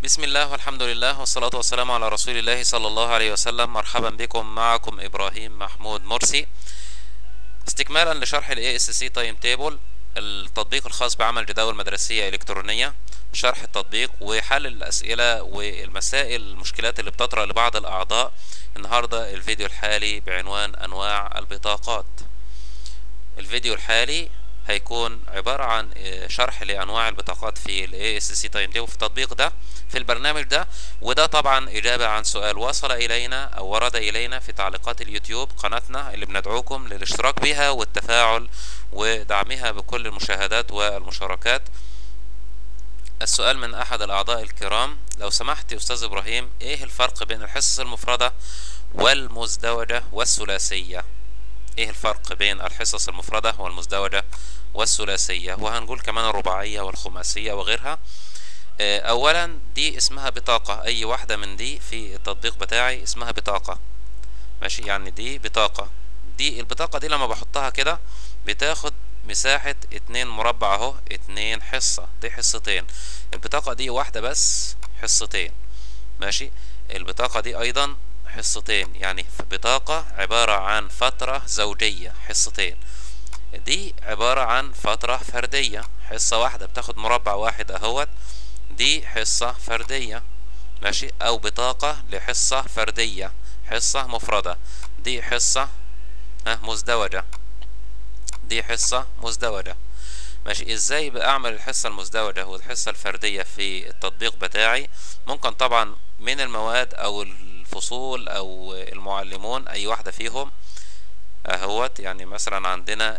بسم الله والحمد لله والصلاة والسلام على رسول الله صلى الله عليه وسلم مرحبا بكم معكم إبراهيم محمود مرسي استكمالا لشرح ال ASC تايم تيبل التطبيق الخاص بعمل جداول مدرسية إلكترونية شرح التطبيق وحل الأسئلة والمسائل المشكلات اللي بتطرأ لبعض الأعضاء النهاردة الفيديو الحالي بعنوان أنواع البطاقات الفيديو الحالي هيكون عبارة عن شرح لأنواع البطاقات في ال ASC تايم تيبل في التطبيق ده في البرنامج ده وده طبعا إجابة عن سؤال وصل إلينا أو ورد إلينا في تعليقات اليوتيوب قناتنا اللي بندعوكم للاشتراك بها والتفاعل ودعمها بكل المشاهدات والمشاركات السؤال من أحد الأعضاء الكرام لو سمحت يا أستاذ إبراهيم إيه الفرق بين الحصص المفردة والمزدوجة والثلاثية ايه الفرق بين الحصص المفردة والمزدوجة والثلاثية وهنقول كمان الرباعية والخماسية وغيرها اولا دي اسمها بطاقة اي واحدة من دي في التطبيق بتاعي اسمها بطاقة ماشي يعني دي بطاقة دي البطاقة دي لما بحطها كده بتاخد مساحة اتنين مربع اهو اتنين حصة دي حصتين البطاقة دي واحدة بس حصتين ماشي البطاقة دي ايضا حصتين يعني بطاقة عبارة عن فترة زوجية حصتين دي عبارة عن فترة فردية حصة واحدة بتاخد مربع واحد اهوت دي حصة فردية ماشي او بطاقة لحصة فردية حصة مفردة دي حصة مزدوجة دي حصة مزدوجة ماشي ازاي بعمل الحصة المزدوجة والحصة الفردية في التطبيق بتاعي ممكن طبعا من المواد او الفصول او المعلمون اي واحدة فيهم اهوت يعني مثلا عندنا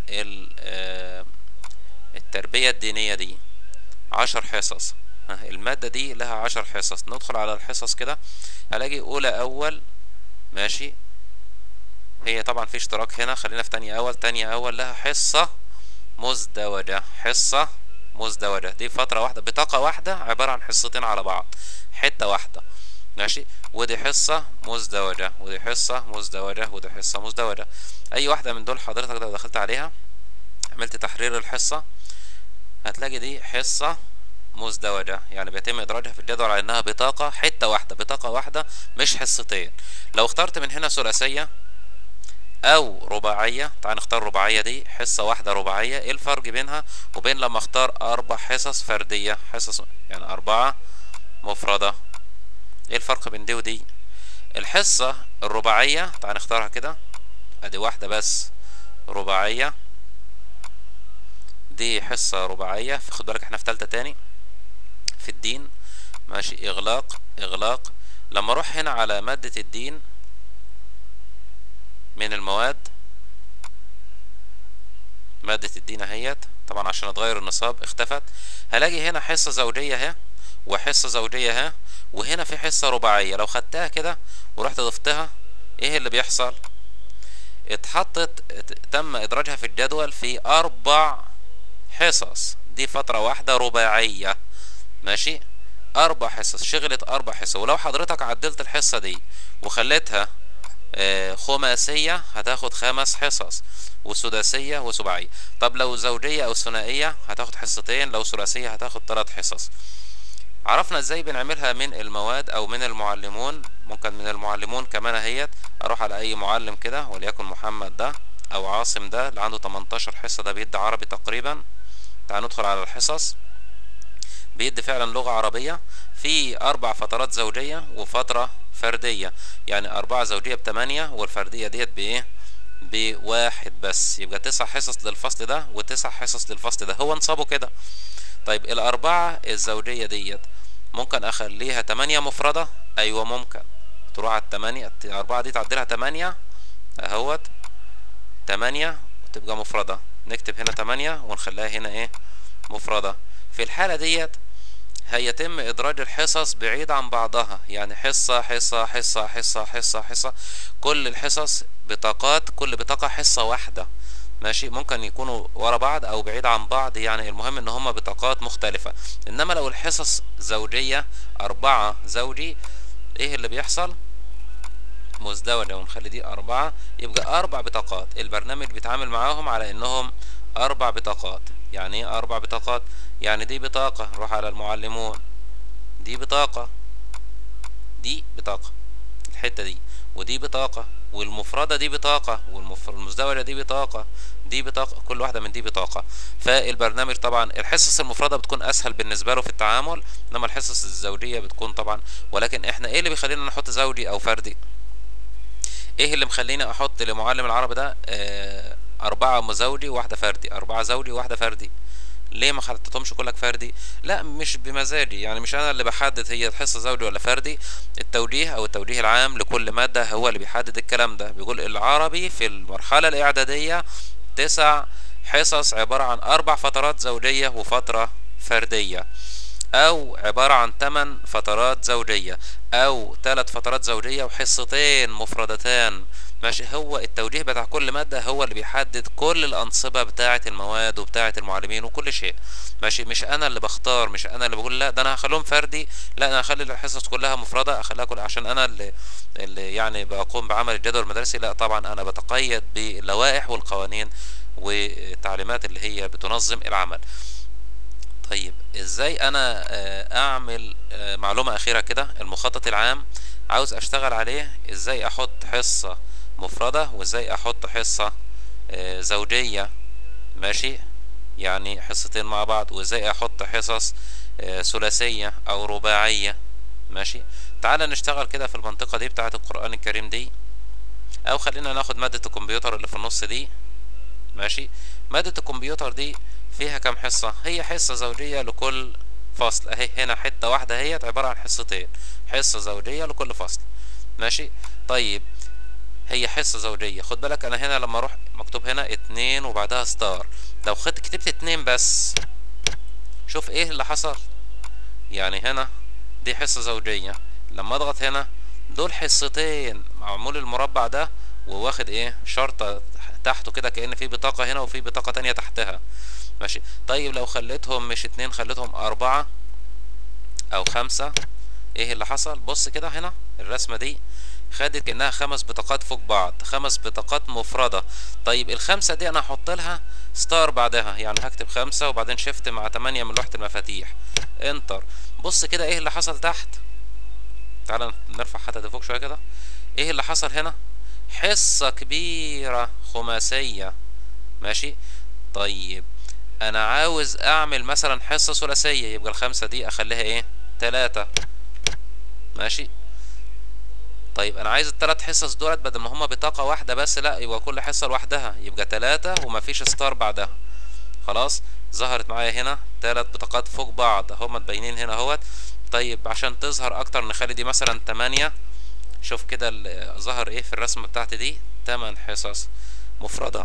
التربية الدينية دي عشر حصص المادة دي لها عشر حصص ندخل على الحصص كده هلاقي اولى اول ماشي هي طبعا في اشتراك هنا خلينا في تانية اول تانية اول لها حصة مزدوجة حصة مزدوجة دي فترة واحدة بطاقة واحدة عبارة عن حصتين على بعض حتة واحدة ماشي ودي حصة مزدوجة ودي حصة مزدوجة ودي حصة مزدوجة أي واحدة من دول حضرتك لو دخلت عليها عملت تحرير الحصة هتلاقي دي حصة مزدوجة يعني بيتم إدراجها في الجدول على إنها بطاقة حتة واحدة بطاقة واحدة مش حصتين لو اخترت من هنا ثلاثية أو رباعية تعال نختار رباعية دي حصة واحدة رباعية إيه الفرق بينها وبين لما اختار أربع حصص فردية حصص يعني أربعة مفردة ايه الفرق بين دي ودي الحصة الرباعية تعال نختارها كده ادي واحدة بس رباعية دي حصة رباعية خد بالك احنا في تالتة تاني في الدين ماشي اغلاق اغلاق لما اروح هنا على مادة الدين من المواد مادة الدين اهيت طبعا عشان اتغير النصاب اختفت هلاقي هنا حصة زوجية اهي وحصة زوجية اهي وهنا في حصة رباعية لو خدتها كده ورحت ضفتها ايه اللي بيحصل اتحطت تم ادراجها في الجدول في اربع حصص دي فترة واحدة رباعية ماشي اربع حصص شغلت اربع حصص ولو حضرتك عدلت الحصة دي وخليتها آه خماسية هتاخد خمس حصص وسداسية وسباعية طب لو زوجية او ثنائية هتاخد حصتين لو ثلاثية هتاخد ثلاث حصص عرفنا ازاي بنعملها من المواد او من المعلمون ممكن من المعلمون كمان اهيت اروح على اي معلم كده وليكن محمد ده او عاصم ده اللي عنده 18 حصة ده بيدي عربي تقريبا تعال ندخل على الحصص بيدي فعلا لغة عربية في اربع فترات زوجية وفترة فردية يعني اربعة زوجية بتمانية والفردية ديت بايه بواحد بس يبقى تسع حصص للفصل ده وتسع حصص للفصل ده هو نصابه كده طيب الأربعة الزوجية ديت ممكن أخليها تمانية مفردة أيوة ممكن تروح على التمانية الأربعة دي تعدلها تمانية أهوت تمانية وتبقى مفردة نكتب هنا تمانية ونخليها هنا إيه مفردة في الحالة ديت هيتم إدراج الحصص بعيد عن بعضها يعني حصة حصة حصة حصة حصة حصة كل الحصص بطاقات كل بطاقة حصة واحدة ماشي ممكن يكونوا ورا بعض او بعيد عن بعض يعني المهم ان هما بطاقات مختلفة انما لو الحصص زوجية اربعة زوجي ايه اللي بيحصل مزدوجة ونخلي دي اربعة يبقى اربع بطاقات البرنامج بيتعامل معاهم على انهم اربع بطاقات يعني ايه اربع بطاقات يعني دي بطاقة نروح على المعلمون دي بطاقة دي بطاقة الحتة دي ودي بطاقة والمفردة دي بطاقة والمزدوجة دي بطاقة دي بطاقة كل واحدة من دي بطاقة فالبرنامج طبعا الحصص المفردة بتكون أسهل بالنسبة له في التعامل إنما الحصص الزوجية بتكون طبعا ولكن إحنا إيه اللي بيخلينا نحط زوجي أو فردي إيه اللي مخليني أحط لمعلم العربي ده آه أربعة زوجي وواحدة فردي أربعة زوجي وواحدة فردي ليه ما حطيتهمش كلك فردي لا مش بمزاجي يعني مش انا اللي بحدد هي الحصه زوجي ولا فردي التوجيه او التوجيه العام لكل ماده هو اللي بيحدد الكلام ده بيقول العربي في المرحله الاعداديه تسع حصص عباره عن اربع فترات زوجيه وفتره فرديه او عبارة عن 8 فترات زوجية او 3 فترات زوجية وحصتين مفردتان ماشي هو التوجيه بتاع كل مادة هو اللي بيحدد كل الأنصبة بتاعة المواد وبتاعة المعلمين وكل شيء ماشي مش أنا اللي بختار مش أنا اللي بقول لا ده أنا هخليهم فردي لا أنا هخلي الحصص كلها مفردة أخليها كلها عشان أنا اللي, اللي يعني بقوم بعمل الجدول المدرسي لا طبعا أنا بتقيد باللوائح والقوانين والتعليمات اللي هي بتنظم العمل طيب ازاي انا اعمل معلومة اخيرة كده المخطط العام عاوز اشتغل عليه ازاي احط حصة مفردة وازاي احط حصة زوجية ماشي يعني حصتين مع بعض وازاي احط حصص ثلاثية او رباعية ماشي تعال نشتغل كده في المنطقة دي بتاعة القرآن الكريم دي او خلينا ناخد مادة الكمبيوتر اللي في النص دي ماشي مادة الكمبيوتر دي فيها كام حصة هي حصة زوجية لكل فصل اهي هنا حتة واحدة هي عبارة عن حصتين حصة زوجية لكل فصل ماشي طيب هي حصة زوجية خد بالك انا هنا لما اروح مكتوب هنا اتنين وبعدها ستار لو خدت كتبت اتنين بس شوف ايه اللي حصل يعني هنا دي حصة زوجية لما اضغط هنا دول حصتين معمول المربع ده وواخد ايه شرطة تحته كده كأن في بطاقة هنا وفي بطاقة تانية تحتها ماشي طيب لو خليتهم مش اتنين خليتهم اربعة او خمسة ايه اللي حصل بص كده هنا الرسمة دي خدت كأنها خمس بطاقات فوق بعض خمس بطاقات مفردة طيب الخمسة دي انا هحط لها ستار بعدها يعني هكتب خمسة وبعدين شيفت مع تمانية من لوحة المفاتيح انتر بص كده ايه اللي حصل تحت تعالى نرفع حتى ده فوق شوية كده ايه اللي حصل هنا حصة كبيرة خماسية ماشي طيب انا عاوز اعمل مثلا حصة ثلاثية يبقى الخمسة دي اخليها ايه تلاتة ماشي طيب انا عايز التلات حصص دولت بدل ما هما بطاقة واحدة بس لا يبقى كل حصة لوحدها يبقى تلاتة ومفيش ستار بعدها خلاص ظهرت معايا هنا تلات بطاقات فوق بعض هما متبينين هنا اهوت طيب عشان تظهر اكتر نخلي دي مثلا تمانية شوف كده ظهر ايه في الرسمة بتاعتي دي تمن حصص مفردة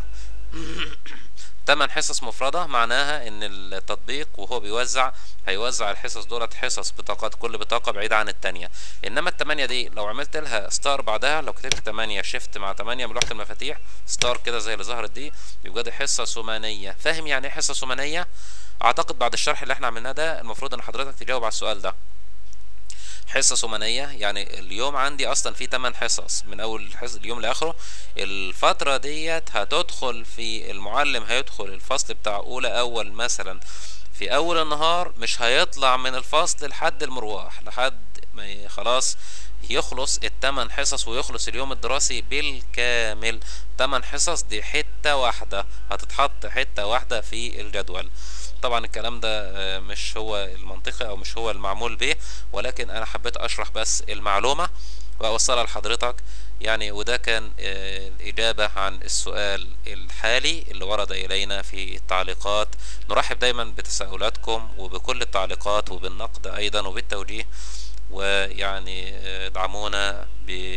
تمن حصص مفردة معناها ان التطبيق وهو بيوزع هيوزع الحصص دولت حصص بطاقات كل بطاقة بعيدة عن التانية انما التمانية دي لو عملت لها ستار بعدها لو كتبت تمانية شيفت مع تمانية من لوحة المفاتيح ستار كده زي اللي ظهرت دي يبقى دي حصة ثمانية فاهم يعني ايه حصة ثمانية اعتقد بعد الشرح اللي احنا عملناه ده المفروض ان حضرتك تجاوب على السؤال ده حصة ثمانية يعني اليوم عندي اصلا في 8 حصص من اول حص اليوم لاخره الفترة ديت هتدخل في المعلم هيدخل الفصل بتاع اولى اول مثلا في اول النهار مش هيطلع من الفصل لحد المروح لحد ما خلاص يخلص التمن حصص ويخلص اليوم الدراسي بالكامل تمن حصص دي حتة واحدة هتتحط حتة واحدة في الجدول طبعا الكلام ده مش هو المنطقي او مش هو المعمول به ولكن انا حبيت اشرح بس المعلومة واوصلها لحضرتك يعني وده كان الاجابة عن السؤال الحالي اللي ورد الينا في التعليقات نرحب دايما بتساؤلاتكم وبكل التعليقات وبالنقد ايضا وبالتوجيه ويعني ادعمونا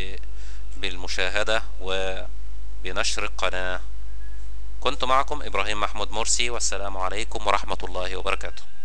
بالمشاهدة وبنشر القناة كنت معكم إبراهيم محمود مرسي والسلام عليكم ورحمة الله وبركاته